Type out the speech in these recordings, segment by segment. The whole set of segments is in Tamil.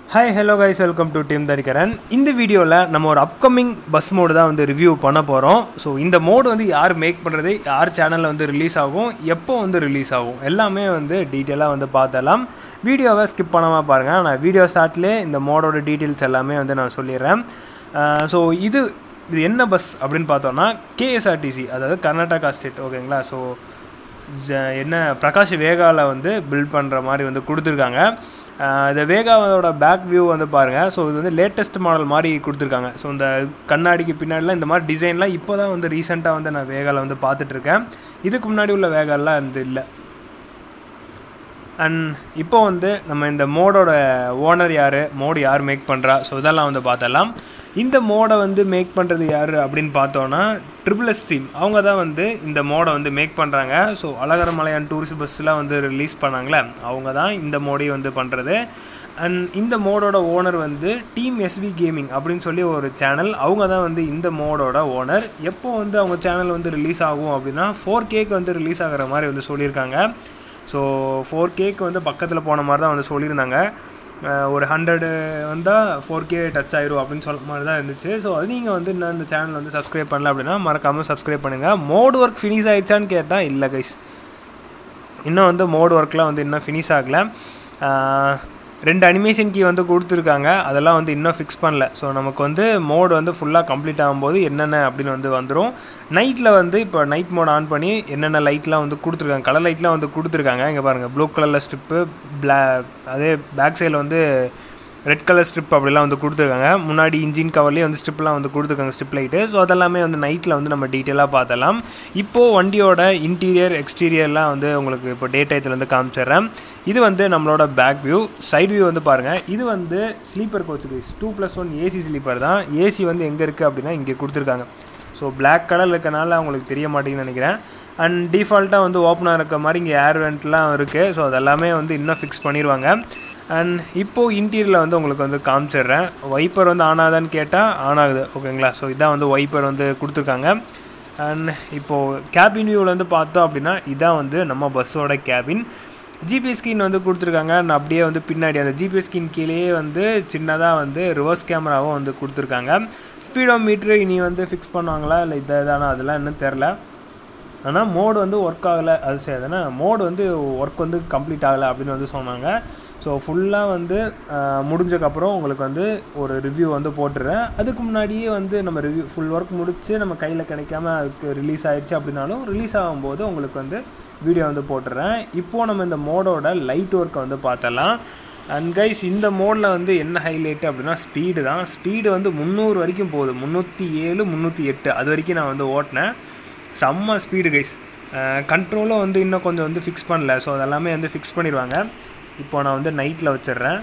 hi hello guys welcome to team Tharikaran இந்த வீடியோவில் நம்ம ஒரு அப்கமிங் பஸ் மோடு தான் வந்து ரிவ்யூ பண்ண போகிறோம் ஸோ இந்த மோடு வந்து யார் மேக் பண்ணுறது யார் சேனலில் வந்து ரிலீஸ் ஆகும் எப்போ வந்து ரிலீஸ் ஆகும் எல்லாமே வந்து டீட்டெயிலாக வந்து பார்த்தலாம் வீடியோவை ஸ்கிப் பண்ணாமல் பாருங்கள் நான் வீடியோ ஸ்டார்ட்லேயே இந்த மோடோட டீட்டெயில்ஸ் எல்லாமே வந்து நான் சொல்லிடுறேன் ஸோ இது இது என்ன பஸ் அப்படின்னு பார்த்தோன்னா கேஎஸ்ஆர்டிசி அதாவது கர்நாடகா ஸ்டேட் ஓகேங்களா ஸோ ஜ- என்ன பிரகாஷ் வேகாவில் வந்து பில்ட் பண்ணுற மாதிரி வந்து கொடுத்துருக்காங்க ஆஹ் இந்த வேகாவோட பேக் வியூ வந்து பாருங்கள் ஸோ இது வந்து லேட்டஸ்ட் மாடல் மாதிரி கொடுத்துருக்காங்க ஸோ இந்த கண்ணாடிக்கு பின்னாடிலாம் இந்த மாதிரி டிசைன்லாம் இப்போ தான் வந்து ரீசெண்டாக வந்து நான் வேகாவில் வந்து பார்த்துட்ருக்கேன் இதுக்கு முன்னாடி உள்ள வேகாலாம் வந்து இல்லை அண்ட் இப்போ வந்து நம்ம இந்த மோடோட ஓனர் யார் மோடு யார் மேக் பண்ணுறா ஸோ இதெல்லாம் வந்து பார்த்தலாம் இந்த மோடை வந்து மேக் பண்ணுறது யார் அப்படின்னு பார்த்தோன்னா ட்ரிபிள் எஸ் டீம் அவங்க தான் வந்து இந்த மோடை வந்து மேக் பண்ணுறாங்க ஸோ அழகர மலையான் டூரிஸ்ட் பஸ்ஸெலாம் வந்து ரிலீஸ் பண்ணாங்களே அவங்க தான் இந்த மோடையும் வந்து பண்ணுறது அண்ட் இந்த மோடோட ஓனர் வந்து டீம் எஸ்வி கேமிங் அப்படின்னு சொல்லி ஒரு சேனல் அவங்க தான் வந்து இந்த மோடோட ஓனர் எப்போ வந்து அவங்க சேனல் வந்து ரிலீஸ் ஆகும் அப்படின்னா ஃபோர் கேக்கு வந்து ரிலீஸ் ஆகிற மாதிரி வந்து சொல்லியிருக்காங்க ஸோ ஃபோர் கேக்கு வந்து பக்கத்தில் போன மாதிரி தான் வந்து சொல்லியிருந்தாங்க அஹ் ஒரு ஹண்ட்ரடு வந்தால் ஃபோர் கே டச் ஆயிரும் அப்படின்னு சொல்ல மாதிரி தான் இருந்துச்சு ஸோ அது நீங்கள் வந்து இன்னும் இந்த சேனல் வந்து சப்ஸ்கிரைப் பண்ணல அப்படின்னா மறக்காமல் சப்ஸ்கிரைப் பண்ணுங்கள் மோட் ஒர்க் ஃபினிஷ் ஆயிடுச்சான்னு கேட்டால் இல்லை கைஸ் இன்னும் வந்து மோட் ஒர்க்லாம் வந்து இன்னும் ஃபினிஷ் ஆகலை ஆஹ் ரெண்டு அனிமேஷன் கீ வந்து கொடுத்துருக்காங்க அதெல்லாம் வந்து இன்னும் ஃபிக்ஸ் பண்ணல ஸோ நமக்கு வந்து மோடு வந்து ஃபுல்லாக கம்ப்ளீட் ஆகும்போது என்னென்ன அப்படின்னு வந்து வந்துடும் நைட்டில் வந்து இப்போ நைட் மோட் ஆன் பண்ணி என்னென்ன லைட்லாம் வந்து கொடுத்துருக்காங்க கலர் லைட்லாம் வந்து கொடுத்துருக்காங்க இங்கே பாருங்கள் ப்ளூ கலரில் ஸ்ட்ரிப்பு பிளா அதே பேக் சைடில் வந்து ரெட் கலர் ஸ்ட்ரிப் அப்படிலாம் வந்து கொடுத்துருக்காங்க முன்னாடி இன்ஜின் கவர்லேயே வந்து ஸ்ட்ரிப்லாம் வந்து கொடுத்துருக்காங்க ஸ்ட்ரிப் லைட்டு ஸோ அதெல்லாமே வந்து நைட்டில் வந்து நம்ம டீட்டெயிலாக பார்த்தலாம் இப்போது வண்டியோட இன்டீரியர் எக்ஸ்டீரியர்லாம் வந்து உங்களுக்கு இப்போ டே டயத்தில் வந்து காமிச்சிடுறேன் இது வந்து நம்மளோட பேக் வியூ சைடு வியூ வந்து பாருங்கள் இது வந்து sleeper coach guys two plus one AC sleeper தான் ஏசி வந்து எங்கே இருக்குது அப்படின்னா இங்கே கொடுத்துருக்காங்க ஸோ Black கலர் இருக்கனால அவங்களுக்கு தெரிய மாட்டேங்குதுன்னு நினைக்கிறேன் அண்ட் டிஃபால்ட்டாக வந்து ஓப்பனாக இருக்க மாதிரி இங்கே ஏர் வெண்ட்லாம் இருக்குது ஸோ அதெல்லாமே வந்து இன்னும் ஃபிக்ஸ் பண்ணிடுவாங்க அண்ட் இப்போது இன்டீரியரில் வந்து உங்களுக்கு வந்து காமிச்சிடுறேன் வைப்பர் வந்து ஆன் ஆகுதான்னு கேட்டால் ஆன் ஆகுது ஓகேங்களா ஸோ இதான் வந்து வைப்பர் வந்து கொடுத்துருக்காங்க அண்ட் இப்போது கேபின் வியூவில் வந்து பார்த்தோம் அப்படின்னா இதான் வந்து நம்ம பஸ்ஸோட கேபின் ஜிபிஎஸ் ஸ்கிரீன் வந்து கொடுத்துருக்காங்க and அப்படியே வந்து பின்னாடி அந்த ஜிபிஎஸ் ஸ்கிரீன் கீழேயே வந்து சின்னதாக வந்து ரிவர்ஸ் கேமராவும் வந்து கொடுத்துருக்காங்க ஸ்பீடோ மீட்ரு இனி வந்து ஃபிக்ஸ் பண்ணுவாங்களா இல்லை இதை தானே அதெல்லாம் இன்னும் தெரில ஆனால் மோடு வந்து ஒர்க் ஆகலை அது சரி தானே மோடு வந்து ஒர்க் வந்து கம்ப்ளீட் ஆகலை அப்படின்னு வந்து சொன்னாங்க ஸோ ஃபுல்லாக வந்து ஆஹ், முடிஞ்சக்கப்புறம் உங்களுக்கு வந்து ஒரு ரிவ்யூ வந்து போட்டுறேன் அதுக்கு முன்னாடியே வந்து நம்ம ரிவ்யூ ஃபுல் ஒர்க் முடிச்சு நம்ம கையில் கிடைக்காம அதுக்கு ரிலீஸ் ஆயிடுச்சு அப்படின்னாலும் ரிலீஸ் ஆகும்போது உங்களுக்கு வந்து வீடியோ வந்து போட்டுறேன் இப்போது நம்ம இந்த மோடோட லைட் ஒர்க்கை வந்து பார்த்தலாம் அண்ட் கைஸ் இந்த மோடில் வந்து என்ன ஹைலைட் அப்படின்னா ஸ்பீடு தான் ஸ்பீடு வந்து முந்நூறு வரைக்கும் போகுது முந்நூற்றி ஏழு முந்நூற்றி எட்டு அது வரைக்கும் நான் வந்து ஓட்டினேன் செம்ம ஸ்பீடு கைஸ் கண்ட்ரோலும் வந்து இன்னும் கொஞ்சம் வந்து ஃபிக்ஸ் பண்ணல ஸோ அதெல்லாமே வந்து ஃபிக்ஸ் பண்ணிடுவாங்க இப்போ நான் வந்து நைட்டில் வச்சிடுறேன்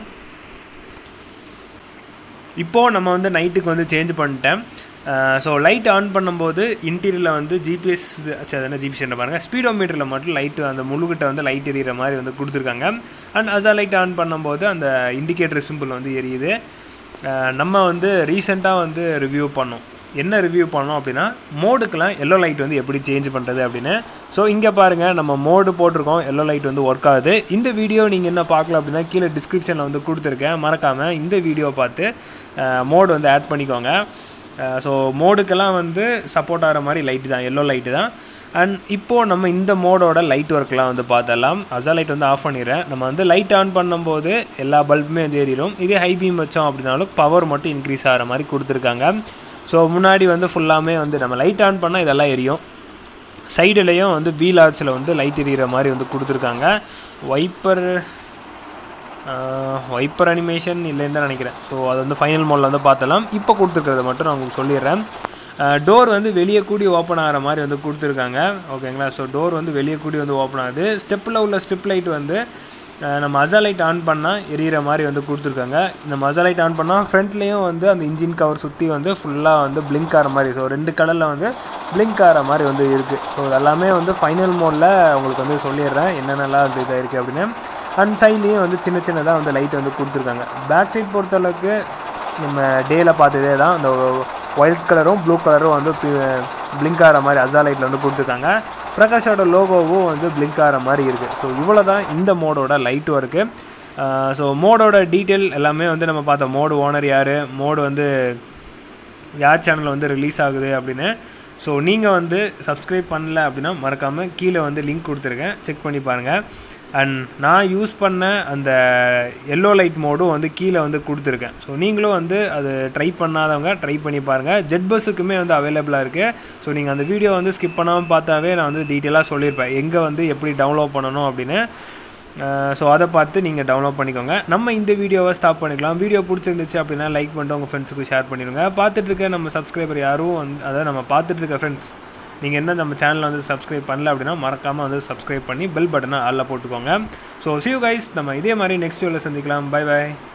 இப்போது நம்ம வந்து நைட்டுக்கு வந்து சேஞ்ச் பண்ணிட்டேன் ஸோ லைட் ஆன் பண்ணும்போது இன்டீரியரில் வந்து ஜிபிஎஸ் சரி என்ன ஜிபிஎஸ் என்ன பாருங்கள் ஸ்பீடோமீட்டரில் மட்டும் லைட்டு அந்த முழுகிட்ட வந்து லைட் எரியிற மாதிரி வந்து கொடுத்துருக்காங்க அண்ட் அசா லைட் ஆன் பண்ணும்போது அந்த இண்டிகேட்டர் சிம்பிள் வந்து எரியுது அஹ் நம்ம வந்து ரீசெண்டாக வந்து ரிவ்யூ பண்ணோம் என்ன ரிவ்யூ பண்ணோம் அப்படின்னா மோடுக்கெலாம் எல்லோ லைட் வந்து எப்படி சேஞ்ச் பண்ணுறது அப்படின்னு ஸோ இங்கே பாருங்கள் நம்ம மோடு போட்டிருக்கோம் எல்லோ லைட் வந்து ஒர்க் ஆகுது இந்த வீடியோ நீங்கள் என்ன பார்க்கல அப்படின்னா கீழே டிஸ்கிரிப்ஷனில் வந்து கொடுத்துருக்கேன் மறக்காமல் இந்த வீடியோ பார்த்து மோடு வந்து ஆட் பண்ணிக்கோங்க ஸோ மோடுக்கெல்லாம் வந்து சப்போர்ட் ஆகிற மாதிரி லைட்டு தான் எல்லோ லைட்டு தான் அண்ட் இப்போது நம்ம இந்த மோடோட லைட் ஒர்க்லாம் வந்து பார்த்தலாம் அசா லைட் வந்து ஆஃப் பண்ணிடுறேன் நம்ம வந்து லைட் ஆன் பண்ணும்போது எல்லா பல்புமே வந்து ஏறிடும் இதே ஹை பீம் வச்சோம் அப்படின்னாலும் பவர் மட்டும் இன்க்ரீஸ் ஆகிற மாதிரி கொடுத்துருக்காங்க ஸோ முன்னாடி வந்து ஃபுல்லாமே வந்து நம்ம லைட் ஆன் பண்ணால் இதெல்லாம் எரியும் சைடுலேயும் வந்து வீல் ஆர்ச்சில் வந்து லைட் எரியிற மாதிரி வந்து கொடுத்துருக்காங்க வைப்பர் வைப்பர் அனிமேஷன் இல்லைன்னு தான் நினைக்கிறேன் ஸோ அது வந்து ஃபைனல் மோடில் வந்து பார்த்தலாம் இப்போ கொடுத்துருக்கிறத மட்டும் நான் உங்களுக்கு சொல்லிடுறேன் டோர் வந்து வெளியே கூடி ஓப்பன் ஆகிற மாதிரி வந்து கொடுத்துருக்காங்க ஓகேங்களா ஸோ டோர் வந்து வெளியே கூடி வந்து ஓப்பன் ஆகுது ஸ்டெப்பில் உள்ள ஸ்டெப் லைட் வந்து அஹ், நம்ம மசா லைட் ஆன் பண்ணால் எரியிற மாதிரி வந்து கொடுத்துருக்காங்க இந்த மசா லைட் ஆன் பண்ணால் ஃப்ரண்ட்லேயும் வந்து அந்த இன்ஜின் கவர் சுற்றி வந்து ஃபுல்லாக வந்து பிளிங்க் ஆகிற மாதிரி ஸோ ரெண்டு கலரில் வந்து பிளிங்க் ஆகிற மாதிரி வந்து இருக்குது ஸோ எல்லாமே வந்து ஃபைனல் மோடில் உங்களுக்கு வந்து சொல்லிடுறேன் என்னென்னலாம் வந்து இதாக இருக்குது அப்படின்னு அண்ட் சைட்லேயும் வந்து சின்ன சின்னதாக வந்து லைட் வந்து கொடுத்துருக்காங்க பேக் சைட் பொறுத்தளவுக்கு நம்ம டேயில் பார்த்ததே தான் அந்த ஒயிட் கலரும் ப்ளூ கலரும் வந்து பிளிங்க் ஆகிற மாதிரி அசா லைட்டில் வந்து கொடுத்துருக்காங்க பிரகாஷோட லோகோவும் வந்து பிளிங்க் ஆகிற மாதிரி இருக்குது ஸோ இவ்வளோ தான் இந்த மோடோட லைட்டும் இருக்குது ஸோ மோடோட டீட்டெயில் எல்லாமே வந்து நம்ம பார்த்தோம் மோடு ஓனர் யார் மோடு வந்து யார் சேனலில் வந்து ரிலீஸ் ஆகுது அப்படின்னு ஸோ நீங்கள் வந்து சப்ஸ்கிரைப் பண்ணல அப்படின்னா மறக்காமல் கீழே வந்து லிங்க் கொடுத்துருக்கேன் செக் பண்ணி பாருங்கள் அண்ட் நான் யூஸ் பண்ண அந்த எல்லோ லைட் மோடும் வந்து கீழே வந்து கொடுத்துருக்கேன் ஸோ நீங்களும் வந்து அது ட்ரை பண்ணாதவங்க ட்ரை பண்ணி பாருங்கள் ஜெட் பஸ்ஸுக்குமே வந்து அவைலபிளாக இருக்குது ஸோ நீங்கள் அந்த வீடியோ வந்து ஸ்கிப் பண்ணாமல் பார்த்தாவே நான் வந்து டீட்டெயிலாக சொல்லியிருப்பேன் எங்கே வந்து எப்படி டவுன்லோட் பண்ணணும் அப்படின்னு ஸோ அதை பார்த்து நீங்கள் டவுன்லோட் பண்ணிக்கோங்க நம்ம இந்த வீடியோவை ஸ்டாப் பண்ணிக்கலாம் வீடியோ பிடிச்சிருந்துச்சு அப்படின்னா லைக் பண்ணிட்டு உங்கள் ஃப்ரெண்ட்ஸுக்கு ஷேர் பண்ணிடுங்க பார்த்துட்டு இருக்க நம்ம சப்ஸ்கிரைபர் யாரும் வந்து அதாவது நம்ம பார்த்துட்டு இருக்க ஃப்ரெண்ட்ஸ் நீங்கள் என்ன நம்ம சேனலை வந்து சப்ஸ்கிரைப் பண்ணல அப்படின்னா மறக்காமல் வந்து சப்ஸ்கிரைப் பண்ணி பெல் பட்டனை ஆளில் போட்டுக்கோங்க ஸோ சியூ கைஸ் நம்ம இதே மாதிரி நெக்ஸ்ட் வீடியோவில் சந்திக்கலாம் பை பை